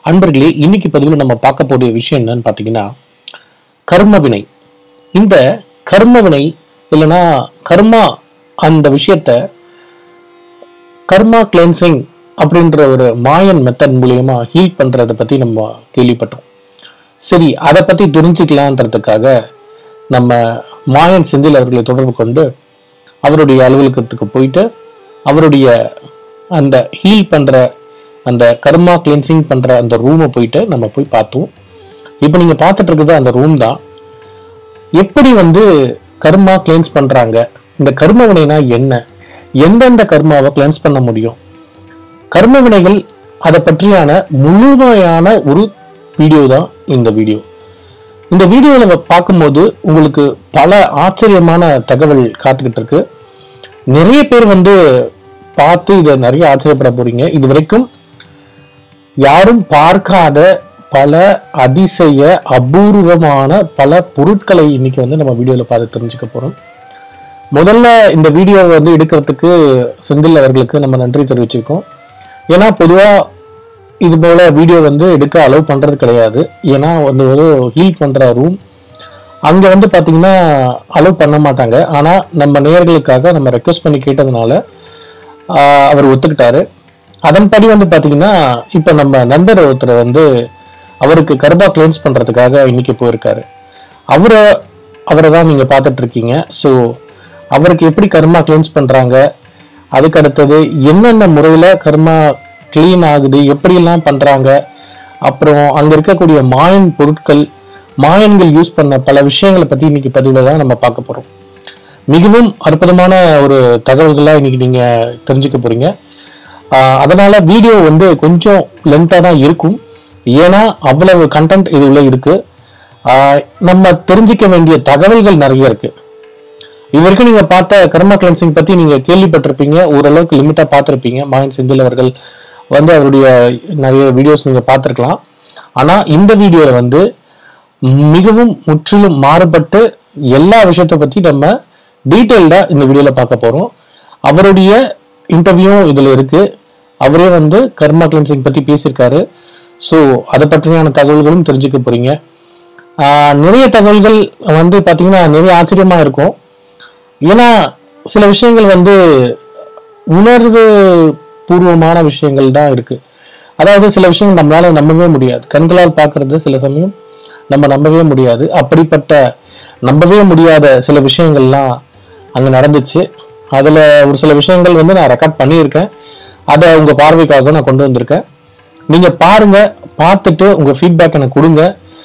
அன்பர்களே இன்னைக்கு பதிவில் நம்ம பார்க்க போகிற விஷயம் என்னன்னு பார்த்தீங்கன்னா கர்ம வினை இந்த கர்ம வினை இல்லைன்னா கர்மா அந்த விஷயத்த கர்மா கிளென்சிங் அப்படின்ற ஒரு மாயன் மெத்தட் மூலியமா ஹீல் பண்றதை பத்தி நம்ம கேள்விப்பட்டோம் சரி அதை பத்தி தெரிஞ்சுக்கலான்றதுக்காக நம்ம மாயன் செந்தில் அவர்களை தொடர்பு கொண்டு அவருடைய அலுவலகத்துக்கு போயிட்டு அவருடைய அந்த ஹீல் பண்ற அந்த கர்மா கிளென்சிங் பண்ற அந்த ரூமை போயிட்டு நம்ம போய் பார்த்தோம் இப்போ நீங்க பார்த்துட்டு இருக்கிறது அந்த ரூம் தான் எப்படி வந்து கர்மா கிளென்ஸ் பண்றாங்க இந்த கர்ம வினைனா என்ன எந்தெந்த கர்மாவை கிளென்ஸ் பண்ண முடியும் கர்ம வினைகள் அதை பற்றியான முழுமையான ஒரு வீடியோ தான் இந்த வீடியோ இந்த வீடியோவில் பார்க்கும்போது உங்களுக்கு பல ஆச்சரியமான தகவல் காத்துக்கிட்டு இருக்கு நிறைய பேர் வந்து பார்த்து இதை நிறைய ஆச்சரியப்பட போறீங்க இது வரைக்கும் யாரும் பார்க்காத பல அதிசய அபூர்வமான பல பொருட்களை இன்னைக்கு வந்து நம்ம வீடியோவில் பார்த்து தெரிஞ்சுக்க போறோம் முதல்ல இந்த வீடியோவை வந்து எடுக்கிறதுக்கு செந்தில் அவர்களுக்கு நம்ம நன்றி தெரிவிச்சிருக்கோம் ஏன்னா பொதுவாக இது போல வீடியோ வந்து எடுக்க அலோவ் பண்றது கிடையாது ஏன்னா வந்து ஒரு ஹீல் பண்ற ரூம் அங்க வந்து பாத்தீங்கன்னா அலோவ் பண்ண மாட்டாங்க ஆனா நம்ம நேயர்களுக்காக நம்ம ரெக்வஸ்ட் பண்ணி கேட்டதுனால ஆஹ், அவர் ஒத்துக்கிட்டாரு அதன்படி வந்து பாத்தீங்கன்னா இப்ப நம்ம நண்பர் ஒருத்தர் வந்து அவருக்கு கர்பா கிளென்ஸ் பண்றதுக்காக இன்னைக்கு போயிருக்காரு அவரை அவரை தான் நீங்க பார்த்துட்டு இருக்கீங்க ஸோ அவருக்கு எப்படி கர்மா கிளென்ஸ் பண்றாங்க அதுக்கு அடுத்தது என்னென்ன முறையில கர்மா க்ளீன் ஆகுது எப்படியெல்லாம் பண்றாங்க அப்புறம் அங்க இருக்கக்கூடிய மாயன் பொருட்கள் மாயன்கள் யூஸ் பண்ண பல விஷயங்களை பத்தி இன்னைக்கு பதிவுல தான் நம்ம பார்க்க போறோம் மிகவும் அற்புதமான ஒரு தகவல்களா இன்னைக்கு நீங்க தெரிஞ்சுக்க போறீங்க ஆஹ் அதனால வீடியோ வந்து கொஞ்சம் லென்த்தாக தான் இருக்கும் ஏன்னா அவ்வளவு கண்டென்ட் இது உள்ள இருக்கு ஆஹ் நம்ம தெரிஞ்சுக்க வேண்டிய தகவல்கள் நிறைய இருக்கு இது வரைக்கும் நீங்க பார்த்த கர்மா கிளென்சிங் பத்தி நீங்க கேள்விப்பட்டிருப்பீங்க ஓரளவுக்கு லிமிட்டா பார்த்திருப்பீங்க மாயன் செந்தில் அவர்கள் வந்து அவருடைய நிறைய வீடியோஸ் நீங்க பார்த்திருக்கலாம் ஆனா இந்த வீடியோல வந்து மிகவும் முற்றிலும் மாறுபட்டு எல்லா விஷயத்தை பத்தி நம்ம டீட்டெயில்டா இந்த வீடியோல பார்க்க போறோம் அவருடைய இன்டர்வியூ இதுல இருக்கு அவரே வந்து கர்மா கிளென்சிங் பத்தி பேசியிருக்காரு ஸோ அதை பற்றியான தகவல்களும் தெரிஞ்சுக்க போறீங்க ஆஹ் நிறைய தகவல்கள் வந்து பாத்தீங்கன்னா நிறைய ஆச்சரியமா இருக்கும் ஏன்னா சில விஷயங்கள் வந்து உணர்வு பூர்வமான விஷயங்கள் தான் இருக்கு அதாவது சில விஷயங்கள் நம்மளால நம்பவே முடியாது கண்களால் பார்க்கறது சில சமயம் நம்ம நம்பவே முடியாது அப்படிப்பட்ட நம்பவே முடியாத சில விஷயங்கள்லாம் அங்க நடந்துச்சு அதுல ஒரு சில விஷயங்கள் வந்து நான் ரெக்கார்ட் பண்ணியிருக்கேன் அதை உங்க பார்வைக்காக நான் கொண்டு வந்திருக்கேன் நீங்க பாருங்க பார்த்துட்டு உங்க ஃபீட்பேக் எனக்கு கொடுங்க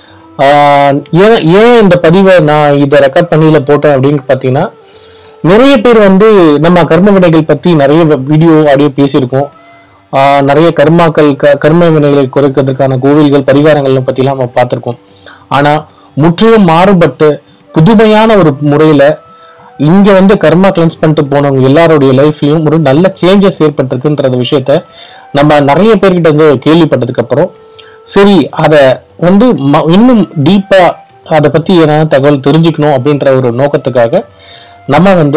ஆஹ் ஏன் ஏன் இந்த பதிவை நான் இதை ரெக்கார்ட் பண்ணியில போட்டேன் அப்படின்னு பார்த்தீங்கன்னா நிறைய பேர் வந்து நம்ம கர்ம வினைகள் பத்தி நிறைய வீடியோ ஆடியோ பேசியிருக்கோம் ஆஹ் நிறைய கர்மாக்கள் க கர்ம வினைகளை குறைக்கிறதுக்கான கோவில்கள் பரிகாரங்கள் பத்திலாம் நம்ம பார்த்திருக்கோம் ஆனா முற்றிலும் மாறுபட்டு புதுமையான ஒரு முறையில இங்க வந்து கர்மா கிளென்ஸ் பண்ணிட்டு போனவங்க எல்லாருடைய லைஃப்லயும் ஒரு நல்ல சேஞ்சஸ் ஏற்பட்டிருக்குன்ற விஷயத்த நம்ம நிறைய பேர்கிட்ட வந்து கேள்விப்பட்டதுக்கு அப்புறம் சரி அதை வந்து ம- இன்னும் டீப்பா அதை பத்தி என்ன தகவல் தெரிஞ்சுக்கணும் அப்படின்ற ஒரு நோக்கத்துக்காக நம்ம வந்து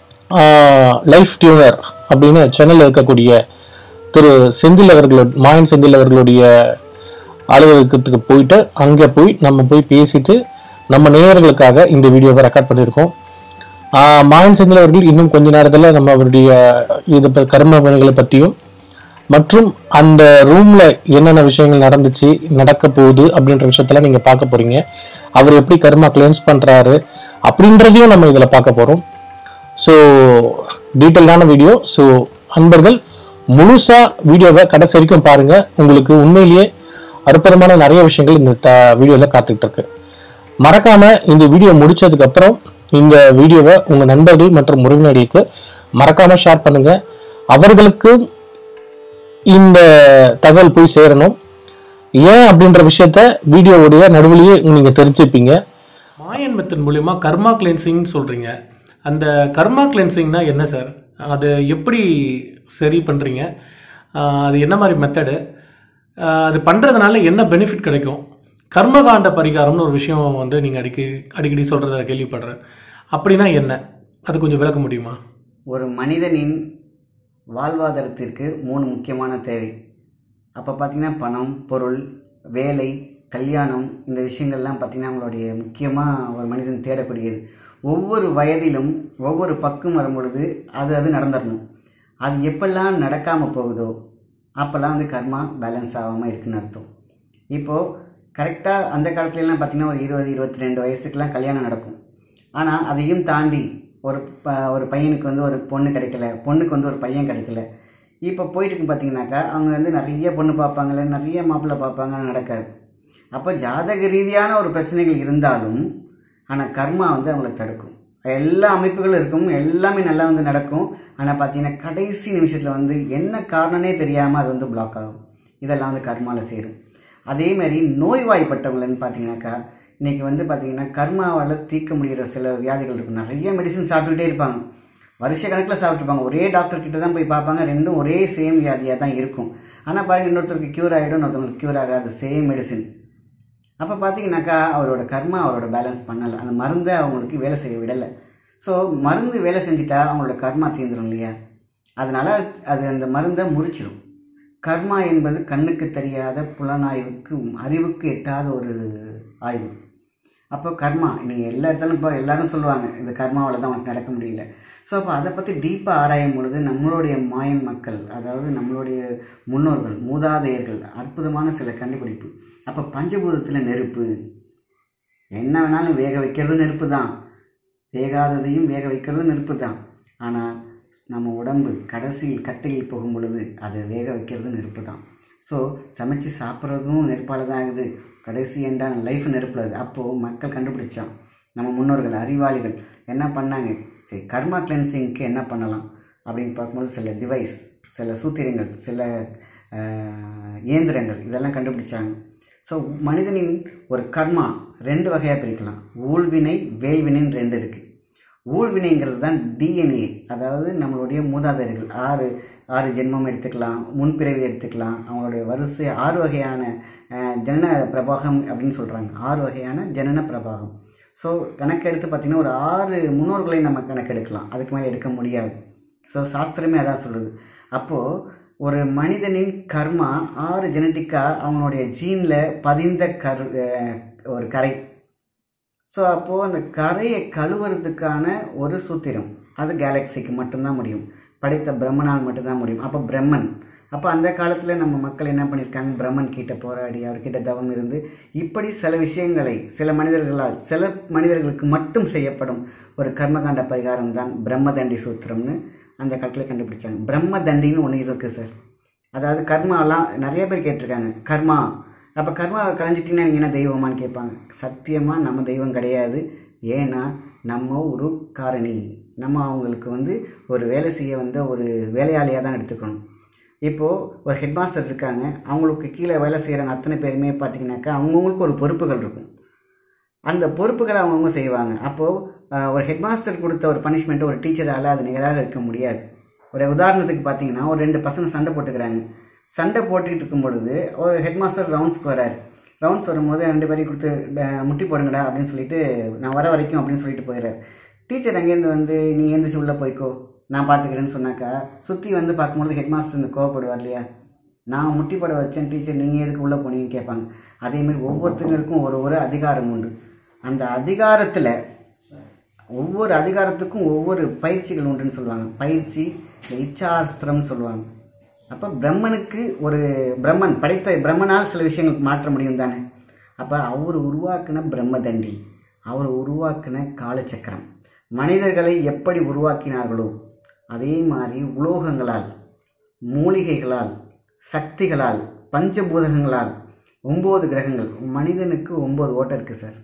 லைஃப் டியூனர் அப்படின்னு சென்னையில் இருக்கக்கூடிய திரு செந்தில் அவர்களோட மாயன் செந்தில் அவர்களுடைய அலுவலகத்துக்கு போயிட்டு அங்கே போய் நம்ம போய் பேசிட்டு நம்ம நேயர்களுக்காக இந்த வீடியோவை ரெக்கார்ட் பண்ணியிருக்கோம் ஆஹ் மாயன் செந்தில் அவர்கள் இன்னும் கொஞ்ச நேரத்தில் நம்ம அவருடைய இது ப- கர்ம வினைகளை பற்றியும் மற்றும் அந்த ரூம்ல என்னென்ன விஷயங்கள் நடந்துச்சு நடக்க போகுது அப்படின்ற விஷயத்தெல்லாம் நீங்க பார்க்க போறீங்க அவர் எப்படி கர்மா கிளென்ஸ் பண்றாரு அப்படின்றதையும் நம்ம இதுல பார்க்க போறோம் ஸோ டீட்டெயிலான வீடியோ ஸோ அன்பர்கள் முழுசா வீடியோவை கடைசி வரைக்கும் பாருங்க உங்களுக்கு உண்மையிலேயே அற்புதமான நிறைய விஷயங்கள் இந்த த வீடியோவில் காத்துக்கிட்டு இருக்கு மறக்காம இந்த வீடியோ முடிச்சதுக்கு அப்புறம் இந்த வீடியோவை உங்க நண்பர்கள் மற்றும் உறவினர்களுக்கு மறக்காம ஷேர் பண்ணுங்க அவர்களுக்கு இந்த தகவல் போய் சேரணும் ஏன் அப்படின்ற விஷயத்த வீடியோவுடைய நடுவுலயே நீங்க தெரிஞ்சுப்பீங்க மாயன் மெத்தட் மூலியமா கர்மா கிளென்சிங் சொல்றீங்க அந்த கர்மா கிளென்சிங்னா என்ன சார் அது எப்படி சரி பண்றீங்க ஆஹ் அது என்ன மாதிரி மெத்தடு அது பண்றதுனால என்ன பெனிஃபிட் கிடைக்கும் கர்மகாண்ட பரிகாரம்னு ஒரு விஷயம் வந்து நீங்க அடிக்கடி அடிக்கடி சொல்றத கேள்விப்படுறேன் அப்படின்னா என்ன அது கொஞ்சம் விளக்க முடியுமா ஒரு மனிதனின் வாழ்வாதாரத்திற்கு மூணு முக்கியமான தேவை அப்போ பார்த்தீங்கன்னா பணம் பொருள் வேலை கல்யாணம் இந்த விஷயங்கள்லாம் பார்த்திங்கன்னா அவங்களுடைய முக்கியமாக ஒரு மனிதன் தேடக்கூடியது ஒவ்வொரு வயதிலும் ஒவ்வொரு பக்கம் வரும் பொழுது அது அது நடந்துடணும் அது எப்பெல்லாம் நடக்காமல் போகுதோ அப்போல்லாம் வந்து கர்மா பேலன்ஸ் ஆகாமல் இருக்குன்னு அர்த்தம் இப்போது கரெக்டாக அந்த காலத்துலலாம் பார்த்திங்கன்னா ஒரு இருபது இருபத்தி ரெண்டு வயசுக்கெலாம் கல்யாணம் நடக்கும் ஆனால் அதையும் தாண்டி ஒரு ப ஒரு பையனுக்கு வந்து ஒரு பொண்ணு கிடைக்கல பொண்ணுக்கு வந்து ஒரு பையன் கிடைக்கல இப்போ போயிட்டு பார்த்தீங்கன்னாக்கா அவங்க வந்து நிறைய பொண்ணு பார்ப்பாங்கல்ல நிறைய மாப்பிள்ளை பார்ப்பாங்க நடக்காது அப்போ ஜாதக ரீதியான ஒரு பிரச்சனைகள் இருந்தாலும் ஆனால் கர்மா வந்து அவங்கள தடுக்கும் எல்லா அமைப்புகளும் இருக்கும் எல்லாமே நல்லா வந்து நடக்கும் ஆனால் பார்த்தீங்கன்னா கடைசி நிமிஷத்தில் வந்து என்ன காரணனே தெரியாமல் அது வந்து பிளாக் ஆகும் இதெல்லாம் வந்து கர்மாவில் சேரும் அதே மாதிரி நோய்வாய்ப்பட்டவங்களன்னு பார்த்தீங்கன்னாக்கா இன்றைக்கி வந்து பார்த்தீங்கன்னா கர்மாவால் தீர்க்க முடிகிற சில வியாதிகள் இருக்கும் நிறைய மெடிசன் சாப்பிட்டுக்கிட்டே இருப்பாங்க வருஷ கணக்கில் சாப்பிட்ருப்பாங்க ஒரே டாக்டர் கிட்ட தான் போய் பார்ப்பாங்க ரெண்டும் ஒரே சேம் வியாதியாக தான் இருக்கும் ஆனால் பாருங்கள் இன்னொருத்தருக்கு க்யூர் ஆகிடும் இன்னொருத்தவங்களுக்கு க்யூர் ஆகாது சேம் மெடிசின் அப்போ பார்த்தீங்கன்னாக்கா அவரோட கர்மா அவரோட பேலன்ஸ் பண்ணலை அந்த மருந்தை அவங்களுக்கு வேலை செய்ய விடலை ஸோ மருந்து வேலை செஞ்சுட்டா அவங்களோட கர்மா தீர்ந்துடும் இல்லையா அதனால் அது அந்த மருந்தை முறிச்சிடும் கர்மா என்பது கண்ணுக்கு தெரியாத புலனாய்வுக்கு அறிவுக்கு எட்டாத ஒரு ஆய்வு அப்போ கர்மா நீங்கள் எல்லா இடத்துலையும் இப்போ எல்லாரும் சொல்லுவாங்க இந்த கர்மாவால் தான் உனக்கு நடக்க முடியல ஸோ அப்போ அதை பற்றி டீப்பாக ஆராயும் பொழுது நம்மளுடைய மாயன் மக்கள் அதாவது நம்மளுடைய முன்னோர்கள் மூதாதையர்கள் அற்புதமான சில கண்டுபிடிப்பு அப்போ பஞ்சபூதத்தில் நெருப்பு என்ன வேணாலும் வேக வைக்கிறது நெருப்பு தான் வேகாததையும் வேக வைக்கிறது நெருப்பு தான் ஆனால் நம்ம உடம்பு கடைசியில் கட்டையில் போகும் பொழுது அதை வேக வைக்கிறது நெருப்பு தான் ஸோ சமைச்சு சாப்பிட்றதும் நெருப்பால் தான் ஆகுது கடைசி எண்டான லைஃப் நெருப்பில் அது அப்போது மக்கள் கண்டுபிடிச்சான் நம்ம முன்னோர்கள் அறிவாளிகள் என்ன பண்ணாங்க சரி கர்மா கிளென்சிங்க்கு என்ன பண்ணலாம் அப்படின்னு பார்க்கும்போது சில டிவைஸ் சில சூத்திரங்கள் சில ஆஹ், இயந்திரங்கள் இதெல்லாம் கண்டுபிடிச்சாங்க ஸோ மனிதனின் ஒரு கர்மா ரெண்டு வகையாக பிரிக்கலாம் ஊழ்வினை வேல்வினைன்னு ரெண்டு இருக்குது ஊழ்வினைங்கிறது தான் டிஎன்ஏ அதாவது நம்மளுடைய மூதாதையர்கள் ஆறு ஆறு ஜென்மம் எடுத்துக்கலாம் முன்பிறவி எடுத்துக்கலாம் அவங்களுடைய வரிசை ஆறு வகையான அஹ், ஜனன பிரபாகம் அப்படின்னு சொல்கிறாங்க ஆறு வகையான ஜனன பிரபாகம் ஸோ கணக்கெடுத்து பார்த்திங்கன்னா ஒரு ஆறு முன்னோர்களை நம்ம கணக்கெடுக்கலாம் அதுக்கு மேலே எடுக்க முடியாது ஸோ சாஸ்திரமே அதான் சொல்லுது அப்போது ஒரு மனிதனின் கர்மா ஆறு ஜெனட்டிக்காக அவனுடைய ஜீனில் பதிந்த கரு அஹ், ஒரு கரை ஸோ அப்போது அந்த கரையை கழுவுறதுக்கான ஒரு சூத்திரம் அது கேலக்சிக்கு மட்டும்தான் முடியும் படைத்த பிரம்மனால் மட்டும்தான் முடியும் அப்போ பிரம்மன் அப்போ அந்த காலத்தில் நம்ம மக்கள் என்ன பண்ணியிருக்காங்க பிரம்மன் கிட்ட போராடி அவர்கிட்ட தவம் இருந்து இப்படி சில விஷயங்களை சில மனிதர்களால் சில மனிதர்களுக்கு மட்டும் செய்யப்படும் ஒரு கர்மகாண்ட பரிகாரம் தான் பிரம்மதண்டி சூத்திரம்னு அந்த காலத்தில் கண்டுபிடிச்சாங்க பிரம்ம தண்டின்னு ஒன்று இருக்குது சார் அதாவது கர்மாலாம் நிறைய பேர் கேட்டிருக்காங்க கர்மா அப்போ கர்மாவை கலைஞ்சிட்டிங்கன்னா நீங்கள் என்ன தெய்வமான்னு கேட்பாங்க சத்தியமாக நம்ம தெய்வம் கிடையாது ஏன்னா நம்ம ஒரு காரணி நம்ம அவங்களுக்கு வந்து ஒரு வேலை செய்ய வந்த ஒரு வேலையாளியாக தான் எடுத்துக்கணும் இப்போது ஒரு ஹெட் மாஸ்டர் இருக்காங்க அவங்களுக்கு கீழே வேலை செய்கிறவங்க அத்தனை பேருமே பார்த்தீங்கன்னாக்கா அவங்கவுங்களுக்கு ஒரு பொறுப்புகள் இருக்கும் அந்த பொறுப்புகளை அவங்கவுங்க செய்வாங்க அப்போது ஒரு ஹெட் மாஸ்டர் கொடுத்த ஒரு பனிஷ்மெண்ட்டை ஒரு டீச்சரால் அது நிகராக இருக்க முடியாது ஒரு உதாரணத்துக்கு பார்த்தீங்கன்னா ஒரு ரெண்டு பசங்க சண்டை போட்டுக்கிறாங்க சண்டை போட்டுக்கிட்டு இருக்கும் பொழுது ஒரு ஹெட் மாஸ்டர் ரவுண்ட்ஸ்க்கு வராரு ரவுண்ட்ஸ் வரும்போது ரெண்டு பேரையும் கொடுத்து "டே- முட்டி போடுங்கடா அப்படின்னு சொல்லிட்டு நான் வர வரைக்கும் அப்படின்னு சொல்லிட்டு போயிடுறாரு டீச்சர் அங்கேருந்து வந்து நீ எந்திரிச்சு உள்ளே போய்க்கோ நான் பார்த்துக்கிறேன்னு சொன்னாக்கா சுற்றி வந்து பார்க்கும்போது ஹெட் மாஸ்டர் இந்த கோவப்படுவார் இல்லையா நான் முட்டி போட வச்சேன் டீச்சர் நீங்கள் எதுக்கு உள்ளே போனீங்கன்னு கேட்பாங்க அதேமாதிரி ஒவ்வொருத்தங்களுக்கும் ஒரு ஒரு அதிகாரம் உண்டு அந்த அதிகாரத்தில் ஒவ்வொரு அதிகாரத்துக்கும் ஒவ்வொரு பயிற்சிகள் உண்டுன்னு சொல்லுவாங்க பயிற்சி இந்த இச்சாஸ்திரம்னு சொல்லுவாங்க அப்போ பிரம்மனுக்கு ஒரு பிரம்மன் படைத்த பிரம்மனால் சில விஷயங்களுக்கு மாற்ற முடியும் தானே அப்போ அவர் உருவாக்கின பிரம்மதண்டி அவர் உருவாக்கின காலச்சக்கரம் மனிதர்களை எப்படி உருவாக்கினார்களோ அதே மாதிரி உலோகங்களால் மூலிகைகளால் சக்திகளால் பஞ்சபூதகங்களால் ஒம்பது கிரகங்கள் மனிதனுக்கு ஒம்பது ஓட்டை இருக்குது சார்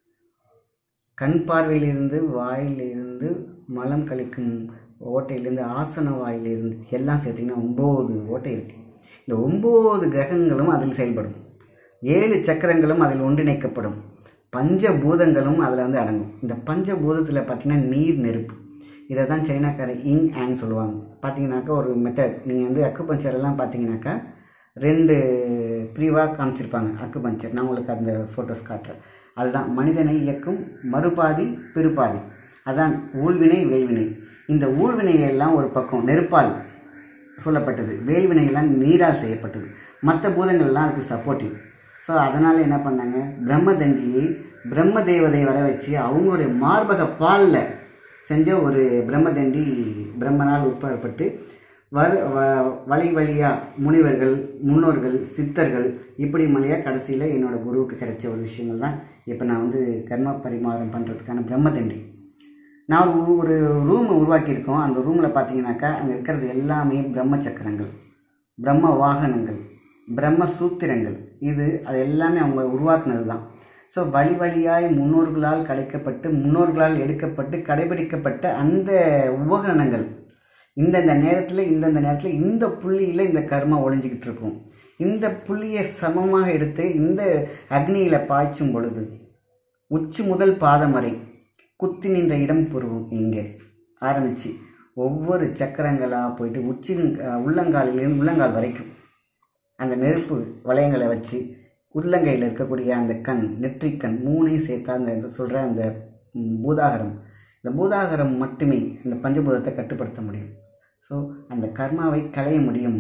கண் பார்வையிலிருந்து வாயிலிருந்து மலம் கழிக்கும் ஓட்டையிலிருந்து ஆசன வாயிலிருந்து எல்லாம் சேர்த்திங்கன்னா ஒம்பது ஓட்டை இருக்குது இந்த ஒம்பது கிரகங்களும் அதில் செயல்படும் ஏழு சக்கரங்களும் அதில் ஒன்றிணைக்கப்படும் பஞ்சபூதங்களும் அதில் வந்து அடங்கும் இந்த பஞ்சபூதத்தில் பார்த்திங்கன்னா நீர் நெருப்பு இதை தான் சைனாக்கார இங் ஆன் சொல்லுவாங்க பார்த்தீங்கன்னாக்கா ஒரு மெத்தட் நீங்கள் வந்து அக்குபஞ்சர் எல்லாம் பார்த்தீங்கன்னாக்கா ரெண்டு பிரிவாக காமிச்சிருப்பாங்க அக்குபஞ்சர் நான் உங்களுக்கு அந்த ஃபோட்டோஸ் காட்டுறேன் அதுதான் மனிதனை இயக்கும் மறுபாதி பிறுபாதி அதான் ஊழ்வினை வேல்வினை இந்த ஊழ்வினையெல்லாம் ஒரு பக்கம் நெருப்பால் சொல்லப்பட்டது வேல்வினைகள்லாம் நீரால் செய்யப்பட்டது மற்ற பூதங்கள்லாம் அதுக்கு சப்போர்ட்டிவ் ஸோ அதனால் என்ன பண்ணாங்க பிரம்மதண்டியை பிரம்ம தேவதை வர வச்சு அவங்களுடைய மார்பக பாலில் செஞ்ச ஒரு பிரம்மதண்டி பிரம்மனால் உட்படப்பட்டு வர வ- வழி வழியாக முனிவர்கள் முன்னோர்கள் சித்தர்கள் இப்படி மலையாக கடைசியில் என்னோட குருவுக்கு கிடைச்ச ஒரு விஷயங்கள் தான் இப்போ நான் வந்து கர்ம பரிமாறம் பண்ணுறதுக்கான பிரம்மதண்டி நான் ஒரு ஒரு ரூம் உருவாக்கியிருக்கோம் அந்த ரூமில் பார்த்தீங்கன்னாக்கா அங்கே இருக்கிறது எல்லாமே பிரம்ம சக்கரங்கள் பிரம்ம வாகனங்கள் பிரம்ம சூத்திரங்கள் இது அது எல்லாமே அவங்க உருவாக்குனது தான் ஸோ வழி வழியாய் முன்னோர்களால் கிடைக்கப்பட்டு முன்னோர்களால் எடுக்கப்பட்டு கடைபிடிக்கப்பட்ட அந்த உபகரணங்கள் இந்தந்த நேரத்தில் இந்தந்த நேரத்தில் இந்த புள்ளியில் இந்த கர்மா ஒளிஞ்சிக்கிட்டு இருக்கும் இந்த புள்ளியை சமமாக எடுத்து இந்த அக்னியில் பாய்ச்சும் பொழுது உச்சி முதல் பாதம் வரை குத்தி நின்ற இடம் பொருவும் இங்கே ஆரம்பிச்சு ஒவ்வொரு சக்கரங்களாக போயிட்டு உச்சி உள்ளங்காலிலிருந்து உள்ளங்கால் வரைக்கும் அந்த நெருப்பு வளையங்களை வச்சு உள்ளங்கையில் இருக்கக்கூடிய அந்த கண் நெற்றிக்கண் மூணையும் சேர்த்தா அந்த சொல்கிற அந்த ம், பூதாகரம் இந்த பூதாகரம் மட்டுமே இந்த பஞ்சபூதத்தை கட்டுப்படுத்த முடியும் ஸோ அந்த கர்மாவை களைய முடியும்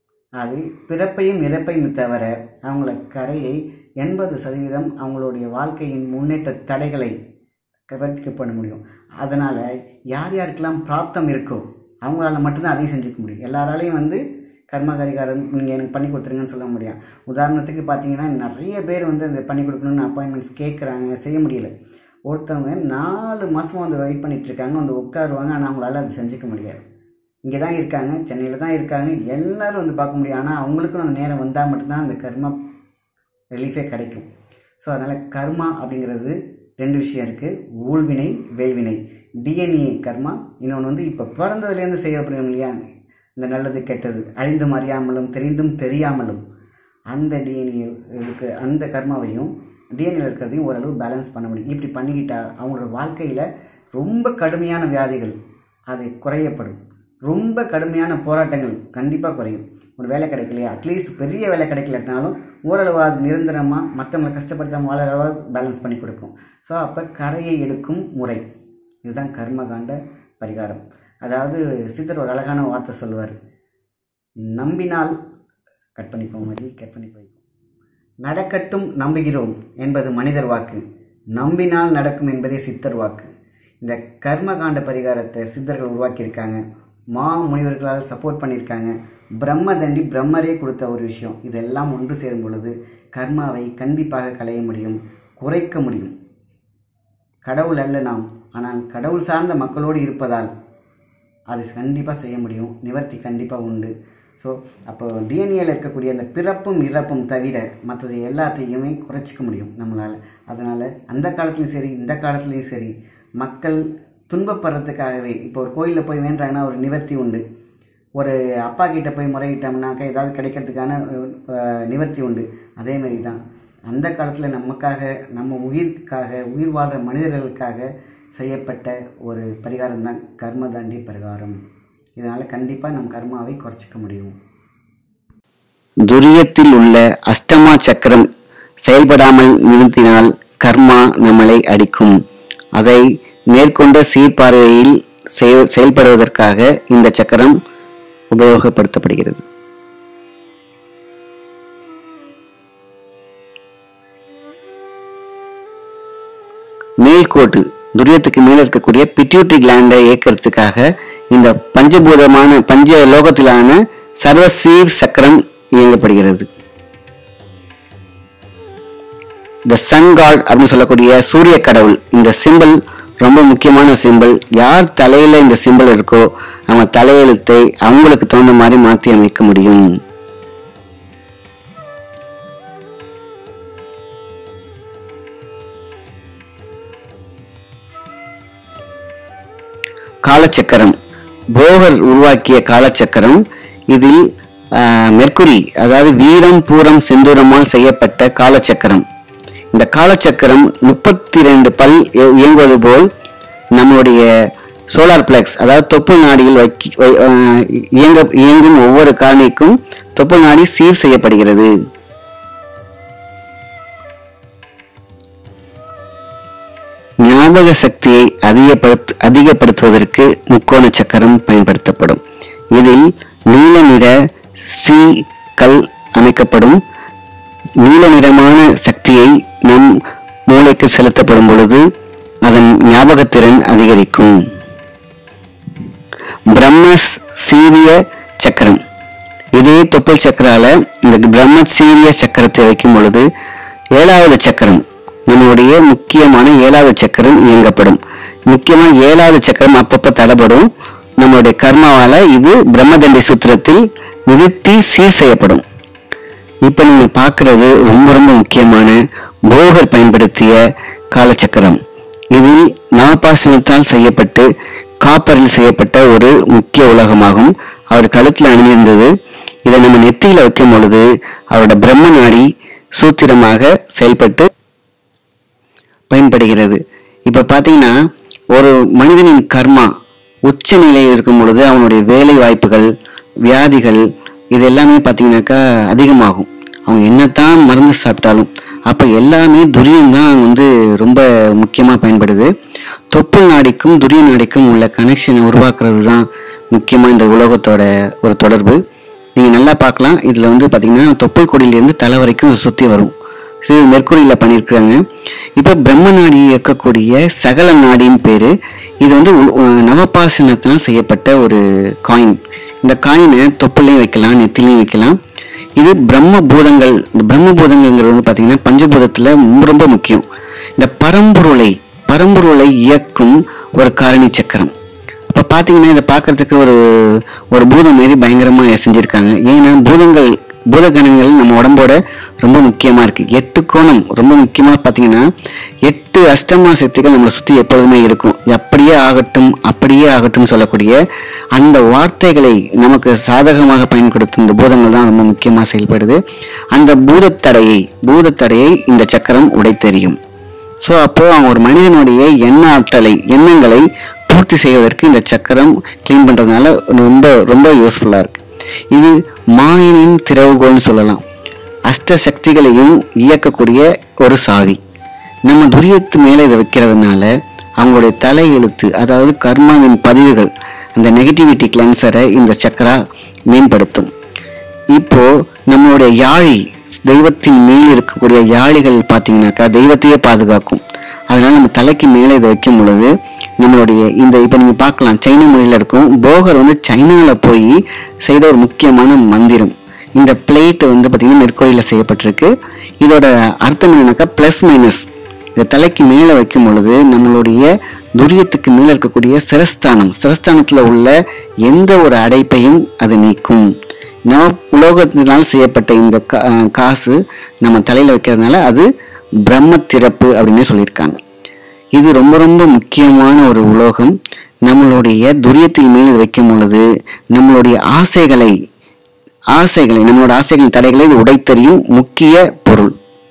அது பிறப்பையும் இறப்பையும் தவிர அவங்கள கரையை எண்பது சதவீதம் அவங்களுடைய வாழ்க்கையின் முன்னேற்ற தடைகளை கவர்த்திக்க பண்ண முடியும் அதனால் யார் யாருக்கெல்லாம் பிராப்தம் இருக்கோ அவங்களால மட்டும்தான் அதையும் செஞ்சுக்க முடியும் எல்லாராலையும் வந்து கர்ம கரிகாரம் நீங்கள் எனக்கு பண்ணி கொடுத்துருங்கன்னு சொல்ல முடியும் உதாரணத்துக்கு பார்த்தீங்கன்னா நிறைய பேர் வந்து அந்த பண்ணி கொடுக்கணும்னு அப்பாயின்மெண்ட்ஸ் கேட்குறாங்க செய்ய முடியல ஒருத்தவங்க நாலு மாதம் வந்து வெயிட் பண்ணிட்டு இருக்காங்க வந்து உட்காருவாங்க ஆனால் அவங்களால அது செஞ்சுக்க முடியாது இங்கே தான் இருக்காங்க சென்னையில் தான் இருக்காங்க எல்லாரும் வந்து பார்க்க முடியும் ஆனால் அவங்களுக்கும் அந்த நேரம் வந்தால் மட்டும்தான் அந்த கர்மா ரிலீஃபே கிடைக்கும் ஸோ அதனால் கர்மா அப்படிங்கிறது ரெண்டு விஷயம் இருக்குது ஊழ்வினை வேல்வினை டிஎன்ஏ கர்மா இன்னொன்று வந்து இப்போ பிறந்ததுலேருந்து செய்யப்படுறோம் இல்லையா இந்த நல்லது கெட்டது அழிந்தும் அறியாமலும் தெரிந்தும் தெரியாமலும் அந்த டிஎன்ஏ இருக்கு அந்த கர்மாவையும் டிஎன்ஏ இருக்கிறதையும் ஓரளவு பேலன்ஸ் பண்ண முடியும் இப்படி பண்ணிக்கிட்டா அவங்களோட வாழ்க்கையில் ரொம்ப கடுமையான வியாதிகள் அது குறையப்படும் ரொம்ப கடுமையான போராட்டங்கள் கண்டிப்பாக குறையும் ஒரு வேலை கிடைக்கலையா அட்லீஸ்ட் பெரிய வேலை கிடைக்கலனாலும் ஓரளவு அது நிரந்தரமாக மற்றவங்களை கஷ்டப்படுத்தாம வாழறவாவது பேலன்ஸ் பண்ணி கொடுக்கும் ஸோ அப்போ கரையை எடுக்கும் முறை இதுதான் கர்மகாண்ட பரிகாரம் அதாவது சித்தர் ஒரு அழகான வார்த்தை சொல்லுவார் நம்பினால் கட் பண்ணிப்போம் மாதிரி கட் பண்ணி போய்க்கும் நடக்கட்டும் நம்புகிறோம் என்பது மனிதர் வாக்கு நம்பினால் நடக்கும் என்பதே சித்தர் வாக்கு இந்த கர்மகாண்ட பரிகாரத்தை சித்தர்கள் உருவாக்கியிருக்காங்க மா முனிவர்களால் சப்போர்ட் பண்ணியிருக்காங்க பிரம்மதண்டி பிரம்மரே கொடுத்த ஒரு விஷயம் இதெல்லாம் ஒன்று சேரும் பொழுது கர்மாவை கண்டிப்பாக களைய முடியும் குறைக்க முடியும் கடவுள் அல்ல நாம் ஆனால் கடவுள் சார்ந்த மக்களோடு இருப்பதால் அது கண்டிப்பாக செய்ய முடியும் நிவர்த்தி கண்டிப்பாக உண்டு ஸோ அப்போ டிஎன்ஏல இருக்கக்கூடிய அந்த பிறப்பும் இறப்பும் தவிர மற்றது எல்லாத்தையுமே குறைச்சிக்க முடியும் நம்மளால் அதனால் அந்த காலத்துலையும் சரி இந்த காலத்துலேயும் சரி மக்கள் துன்பப்படுறதுக்காகவே இப்போ ஒரு கோயிலில் போய் வேண்டாங்கன்னா ஒரு நிவர்த்தி உண்டு ஒரு அப்பா கிட்ட போய் முறையிட்டோம்னாக்கா ஏதாவது கிடைக்கிறதுக்கான அஹ், நிவர்த்தி உண்டு அதே மாதிரி தான் அந்த காலத்தில் நமக்காக நம்ம உயிருக்காக உயிர் வாழ்கிற மனிதர்களுக்காக செய்யப்பட்ட ஒரு பரிகாரம் தான் கர்மதாண்டி பரிகாரம் இதனால் கண்டிப்பாக நம் கர்மாவை குறைச்சிக்க முடியும் துரியத்தில் உள்ள அஷ்டமா சக்கரம் செயல்படாமல் நிறுத்தினால் கர்மா நம்மளை அடிக்கும் அதை மேற்கொண்ட சீர்பார்வையில் செய- செயல்படுவதற்காக இந்த சக்கரம் உபயோகப்படுத்தப்படுகிறது மேல்கோட்டு துரியத்துக்கு மேல இருக்கக்கூடிய பிட்யூட்டரி கிளாண்டை இயக்கிறதுக்காக இந்த பஞ்சபூதமான பஞ்ச லோகத்திலான சர்வசீர் சக்கரம் இயங்கப்படுகிறது த சன் காட் அப்படின்னு சொல்லக்கூடிய சூரிய கடவுள் இந்த சிம்பிள் ரொம்ப முக்கியமான சிம்பிள் யார் தலையில இந்த சிம்பிள் இருக்கோ அவங்க தலையெழுத்தை அவங்களுக்கு தகுந்த மாதிரி மாற்றி அமைக்க முடியும் காலச்சக்கரம் போகர் உருவாக்கிய காலச்சக்கரம் இதில் ஆஹ், மெர்க்குரி அதாவது வீரம் பூரம் செந்தூரமால் செய்யப்பட்ட காலச்சக்கரம் இந்த காலச்சக்கரம் முப்பத்தி ரெண்டு பல் இய- இயங்குவது போல் நம்முடைய சோலார் பிளக்ஸ் அதாவது தொப்புள் நாடியில் வைக்கி வை- ஆஹ், இயங்க இயங்கும் ஒவ்வொரு காரணிக்கும் தொப்புள் நாடி சீர் செய்யப்படுகிறது ஞாபக சக்தியை அதிகப்படுத்த அதிகப்படுத்துவதற்கு முக்கோண சக்கரம் பயன்படுத்தப்படும் இதில் நீல உடலுக்கு செலுத்தப்படும் பொழுது அதன் ஞாபகத்திறன் அதிகரிக்கும் பிரம்ம சீரிய சக்கரம் இதே தொப்புள் சக்கரால இந்த பிரம்ம சீரிய சக்கரத்தை வைக்கும் பொழுது ஏழாவது சக்கரம் நம்மளுடைய முக்கியமான ஏழாவது சக்கரம் இயங்கப்படும் முக்கியமா ஏழாவது சக்கரம் அப்பப்ப தடைபடும் நம்மளுடைய கர்மாவால இது பிரம்மதண்டி சூத்திரத்தில் நிறுத்தி சீர் செய்யப்படும் இப்ப நீங்க பார்க்கிறது ரொம்ப ரொம்ப முக்கியமான போகர் பயன்படுத்திய காலச்சக்கரம் இதில் நாபாசனத்தால் செய்யப்பட்டு காப்பரில் செய்யப்பட்ட ஒரு முக்கிய உலகமாகும் அவர் கழுத்தில் அணிந்திருந்தது இதை நம்ம நெத்தியில வைக்கும் பொழுது அவரோட பிரம்ம நாடி சூத்திரமாக செயல்பட்டு பயன்படுகிறது இப்ப பாத்தீங்கன்னா ஒரு மனிதனின் கர்மா உச்ச நிலையில் இருக்கும் பொழுது அவனுடைய வேலை வாய்ப்புகள் வியாதிகள் இது எல்லாமே பார்த்தீங்கன்னாக்கா அதிகமாகும் அவங்க என்னத்தான் மருந்து சாப்பிட்டாலும் அப்போ எல்லாமே துரியம் தான் வந்து ரொம்ப முக்கியமாக பயன்படுது தொப்புள் நாடிக்கும் துரிய நாடிக்கும் உள்ள கனெக்ஷனை உருவாக்குறது தான் முக்கியமாக இந்த உலோகத்தோட ஒரு தொடர்பு நீங்கள் நல்லா பார்க்கலாம் இதில் வந்து பார்த்தீங்கன்னா தொப்புள் கொடியிலேருந்து தலை வரைக்கும் சுற்றி வரும் இது மெர்க்குரியில் பண்ணியிருக்கிறாங்க இப்போ பிரம்ம நாடி இயக்கக்கூடிய சகல நாடின்னு பேர் இது வந்து உ- உ- நவபாசனத்தினால் செய்யப்பட்ட ஒரு காயின் இந்த காயினை தொப்புலையும் வைக்கலாம் நெத்திலையும் வைக்கலாம் இது பிரம்ம பூதங்கள் இந்த பிரம்ம பூதங்கள்ங்கிறது வந்து பார்த்தீங்கன்னா பஞ்சபூதத்தில் ரொம்ப ரொம்ப முக்கியம் இந்த பரம்பொருளை பரம்பொருளை இயக்கும் ஒரு காரணி சக்கரம் அப்போ பார்த்தீங்கன்னா இதை பார்க்கறதுக்கு ஒரு ஒரு பூதம் மாரி பயங்கரமாக செஞ்சுருக்காங்க ஏன்னா பூதங்கள் பூதகணங்கள் நம்ம உடம்போட ரொம்ப முக்கியமாக இருக்குது எட்டு கோணம் ரொம்ப முக்கியமாக பார்த்தீங்கன்னா எட்டு அஷ்டமா சக்திகள் நம்மளை சுற்றி எப்பொழுதுமே இருக்கும் அப்படியே ஆகட்டும் அப்படியே ஆகட்டும் சொல்லக்கூடிய அந்த வார்த்தைகளை நமக்கு சாதகமாக பயன்படுத்தும் இந்த பூதங்கள் தான் ரொம்ப முக்கியமாக செயல்படுது அந்த பூதத்தடையை பூதத்தடையை இந்த சக்கரம் உடைத்தெறியும் ஸோ அப்போ அவன் ஒரு மனிதனுடைய எண்ண ஆற்றலை எண்ணங்களை பூர்த்தி செய்வதற்கு இந்த சக்கரம் க்ளீன் பண்ணுறதுனால ரொம்ப ரொம்ப யூஸ்ஃபுல்லாக இருக்கு இது மாயனின் திறவுகோல்னு சொல்லலாம் அஷ்ட சக்திகளையும் இயக்கக்கூடிய ஒரு சாவி நம்ம துரியத்து மேலே இதை வைக்கிறதுனால அவங்களுடைய தலை எழுத்து அதாவது கர்மாவின் பதிவுகள் அந்த நெகட்டிவிட்டி கிளென்சரை இந்த சக்கரா மேம்படுத்தும் இப்போ நம்மளுடைய யாழி தெய்வத்தின் மேல் இருக்கக்கூடிய யாழிகள் பார்த்தீங்கன்னாக்கா தெய்வத்தையே பாதுகாக்கும் அதனால நம்ம தலைக்கு மேலே இதை வைக்கும் பொழுது நம்மளுடைய இந்த இப்போ நீங்கள் பார்க்கலாம் சைனா மொழியில் இருக்கும் போகர் வந்து சைனாவில் போய் செய்த ஒரு முக்கியமான மந்திரம் இந்த பிளேட் வந்து பார்த்தீங்கன்னா மெர்கோரியில் செய்யப்பட்டிருக்கு இதோட அர்த்தம் என்னன்னாக்கா ப்ளஸ் மைனஸ் இதை தலைக்கு மேலே வைக்கும் பொழுது நம்மளுடைய துரியத்துக்கு மேலே இருக்கக்கூடிய சிரஸ்தானம் சிரஸ்தானத்தில் உள்ள எந்த ஒரு அடைப்பையும் அது நீக்கும் நவ உலோகத்தினால் செய்யப்பட்ட இந்த கா- அஹ் காசு நம்ம தலையில் வைக்கிறதுனால அது பிரம்ம திறப்பு அப்படின்னே சொல்லியிருக்காங்க இது ரொம்ப ரொம்ப முக்கியமான ஒரு உலோகம் நம்மளுடைய துரியத்தின் மேல் இது வைக்கும் பொழுது நம்மளுடைய ஆசைகளை ஆசைகளை நம்மளோட ஆசைகளின் தடைகளை இது உடைத்தறியும் முக்கிய பொருள்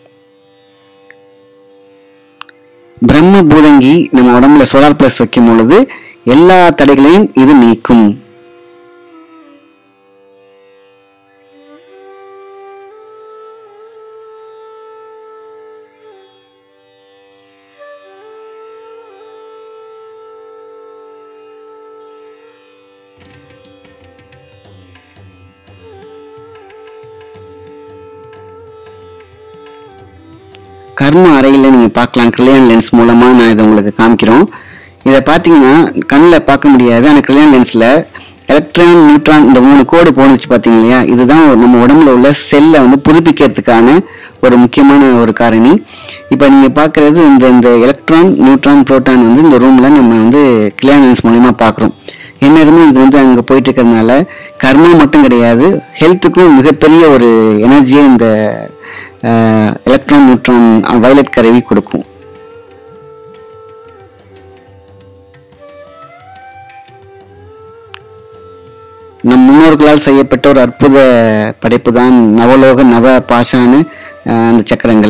பிரம்ம பூதங்கி நம்ம உடம்புல சோலார் பிளஸ் வைக்கும் பொழுது எல்லா தடைகளையும் இது நீக்கும் கர்ம அறையில் நீங்கள் பார்க்கலாம் கிரில்லியன் லென்ஸ் மூலமாக நான் இதை உங்களுக்கு காமிக்கிறோம் இதை பார்த்தீங்கன்னா கண்ணில் பார்க்க முடியாது ஆனால் கிரில்லியன் லென்ஸில் எலக்ட்ரான் நியூட்ரான் இந்த மூணு கோடு போணுச்சு பார்த்தீங்க இல்லையா இதுதான் ஒரு- நம்ம உடம்புல உள்ள செல்லை வந்து புதுப்பிக்கிறதுக்கான ஒரு முக்கியமான ஒரு காரணி இப்போ நீங்கள் பார்க்குறது இந்த இந்த எலக்ட்ரான் நியூட்ரான் புரோட்டான் வந்து இந்த ரூமில் நம்ம வந்து கிளியர் லென்ஸ் மூலிமா பார்க்குறோம் என்னதுமே இது வந்து அங்கே போயிட்டு இருக்கிறதுனால கர்மா மட்டும் கிடையாது ஹெல்த்துக்கும் மிகப்பெரிய ஒரு எனர்ஜியை இந்த எலக்ட்ரான் நியூட்ரான் வயலட் கருவி கொடுக்கும் நம் முன்னோர்களால் செய்யப்பட்ட ஒரு அற்புத படைப்பு தான் நவலோக நவ பாஷான அஹ், அந்த சக்கரங்கள்